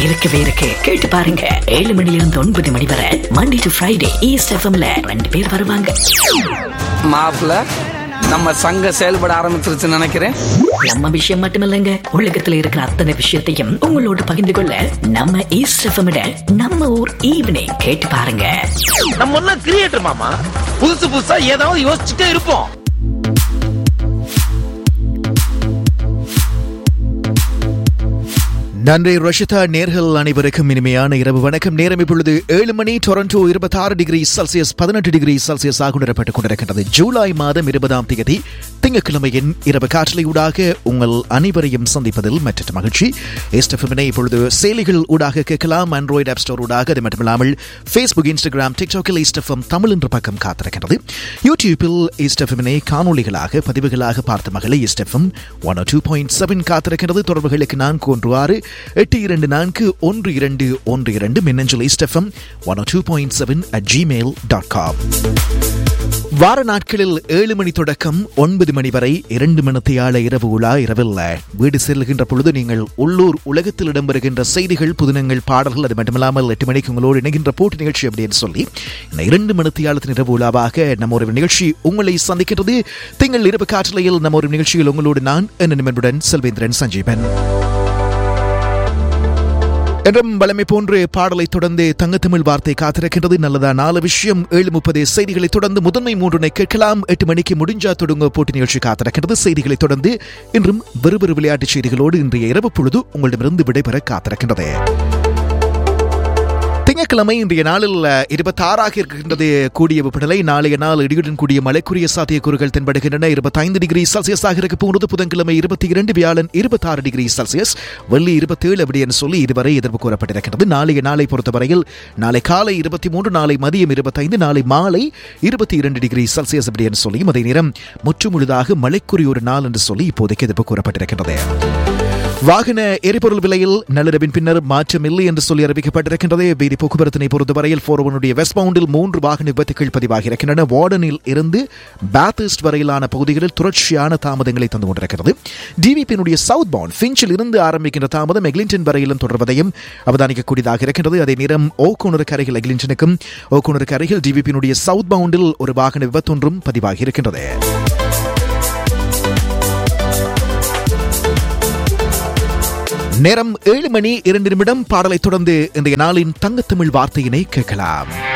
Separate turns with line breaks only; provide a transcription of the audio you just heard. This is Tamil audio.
இருக்கவே இருக்கு கேட்டு பாருங்க ஏழு மணில இருந்து ஒன்பது மணி வரை மண்டே டு ஃப்ரைடே ஈஸ்ட் எஃப்எம்ல ரெண்டு பேர் வருவாங்க
மாப்பிள்ள நம்ம சங்கம் செயல்பட ஆரம்பிச்சிருச்சுன்னு நினைக்கிறேன்
நம்ம விஷயம் மட்டுமில்லைங்க உலகத்துல இருக்கிற அத்தனை விஷயத்தையும் உங்களோட பகிர்ந்து கொள்ள நம்ம ஈஸ்ட் எஃப்எம் நம்ம ஊர் ஈவினிங் கேட்டு பாருங்க
நம்ம ஒன்னும் கிரியேட்டர் மாமா புதுசு புதுசா ஏதாவது யோசிச்சுட்டே இருப்போம்
நன்றி ரஷிதா நேர்கள் அனைவருக்கும் இனிமையான இரவு வணக்கம் நேரம் இப்பொழுது ஏழு மணி டொரண்டோ இருபத்தி ஆறு டிகிரி செல்சியஸ் பதினெட்டு டிகிரி செல்சியஸ் ஆக உணரப்பட்டுக் கொண்டிருக்கின்றது ஜூலை மாதம் இருபதாம் தேதி திங்கட்கிழமையின் இரவு காற்றலை ஊடாக உங்கள் அனைவரையும் சந்திப்பதில் மற்ற மகிழ்ச்சி எஸ்டெஃபினை இப்பொழுது செயலிகள் ஊடாக கேட்கலாம் ஆண்ட்ராய்டு ஆப் ஸ்டோர் ஊடாக அது மட்டுமில்லாமல் ஃபேஸ்புக் இன்ஸ்டாகிராம் டிக்டாக்கில் ஈஸ்டெஃபம் தமிழ் என்ற பக்கம் காத்திருக்கிறது யூடியூப்பில் ஈஸ்டெஃபினை காணொலிகளாக பதிவுகளாக பார்த்த மகளை East FM one two point seven காத்திருக்கிறது தொடர்புகளுக்கு நான்கு ஒன்று ஆறு எட்டு இரண்டு நான்கு ஒன்று இரண்டு ஒன்று இரண்டு மின்னஞ்சல் East FM one two point seven at Gmail dot com வார நாட்களில் ஏழு மணி தொடக்கம் ஒன்பது மணி வரை இரண்டு மணித்தையாள இரவு உலா இரவில் வீடு செல்கின்ற பொழுது நீங்கள் உள்ளூர் உலகத்தில் இடம்பெறுகின்ற செய்திகள் புதினங்கள் பாடல்கள் அது மட்டுமில்லாமல் எட்டு மணிக்கு உங்களோடு இணைகின்ற போட்டி நிகழ்ச்சி அப்படின்னு சொல்லி இந்த இரண்டு மணித்தையாளத்தின் இரவு உலாவாக நம்ம ஒரு நிகழ்ச்சி உங்களை சந்திக்கின்றது திங்கள் இரவு காற்றலையில் நம்ம ஒரு நிகழ்ச்சியில் உங்களோடு நான் என்ன நிமிடத்துடன் செல்வேந்திரன் சஞ்சீவன் என்றும் வளமை போன்று பாடலை தொடர்ந்து தங்கத்தமிழ் வார்த்தை காத்திருக்கின்றது நல்லதா நாலு விஷயம் ஏழு முப்பது செய்திகளை தொடர்ந்து முதன்மை மூன்றினை கேட்கலாம் எட்டு மணிக்கு முடிஞ்சா தொடங்க போட்டி நிகழ்ச்சி காத்திருக்கின்றது செய்திகளை தொடர்ந்து இன்றும் வெறுவெறு விளையாட்டுச் செய்திகளோடு இன்றைய இரவு பொழுது உங்களிடமிருந்து விடைபெற காத்திருக்கின்றது திங்கட்கிழமை இன்றைய நாளில் இருபத்தி ஆறாக இருக்கின்றது கூடிய வெப்பநிலை நாளைய நாள் இடியுடன் கூடிய மழைக்குரிய சாத்தியக்கூறுகள் தென்படுகின்றன இருபத்தைந்து டிகிரி செல்சியஸாக இருக்க போகிறது புதன்கிழமை இருபத்தி இரண்டு வியாழன் இருபத்தி ஆறு டிகிரி செல்சியஸ் வெள்ளி இருபத்தி ஏழு அப்படி என்று சொல்லி இதுவரை எதிர்ப்பு கூறப்பட்டிருக்கிறது நாளைய நாளை பொறுத்தவரையில் நாளை காலை இருபத்தி மூன்று நாளை மதியம் இருபத்தைந்து நாளை மாலை இருபத்தி இரண்டு டிகிரி செல்சியஸ் அப்படி என்று சொல்லியும் அதே நேரம் முற்றுமுழுதாக மழைக்குரிய ஒரு நாள் என்று சொல்லி இப்போதைக்கு எதிர்ப்பு கூறப்பட்டிருக்கிறது வாகன எரிபொருள் விலையில் நள்ளிரவின் பின்னர் மாற்றம் இல்லை என்று சொல்லி அறிவிக்கப்பட்டிருக்கின்றது வீதி போக்குவரத்தினை பொறுத்தவரையில் போர்வனுடைய வெஸ்ட் பவுண்டில் மூன்று வாகன விபத்துகள் பதிவாகி இருக்கின்றன வார்டனில் இருந்து பேத்திஸ்ட் வரையிலான பகுதிகளில் தொடர்ச்சியான தாமதங்களை தந்து கொண்டிருக்கிறது டிவிபியினுடைய சவுத் பவுண்ட் ஃபின்ச்சில் இருந்து ஆரம்பிக்கின்ற தாமதம் எக்லிங்டன் வரையிலும் தொடர்வதையும் அவதானிக்கக்கூடியதாக இருக்கின்றது அதே நேரம் ஓக்குனருக்கு அருகில் எக்லிங்டனுக்கும் ஓக்குனருக்கு அருகில் டிவிபியினுடைய சவுத் பவுண்டில் ஒரு வாகன விபத்தொன்றும் பதிவாகி இருக்கின்றது நேரம் ஏழு மணி இரண்டு நிமிடம் பாடலை தொடர்ந்து இன்றைய நாளின் தங்கத்தமிழ் வார்த்தையினை கேட்கலாம்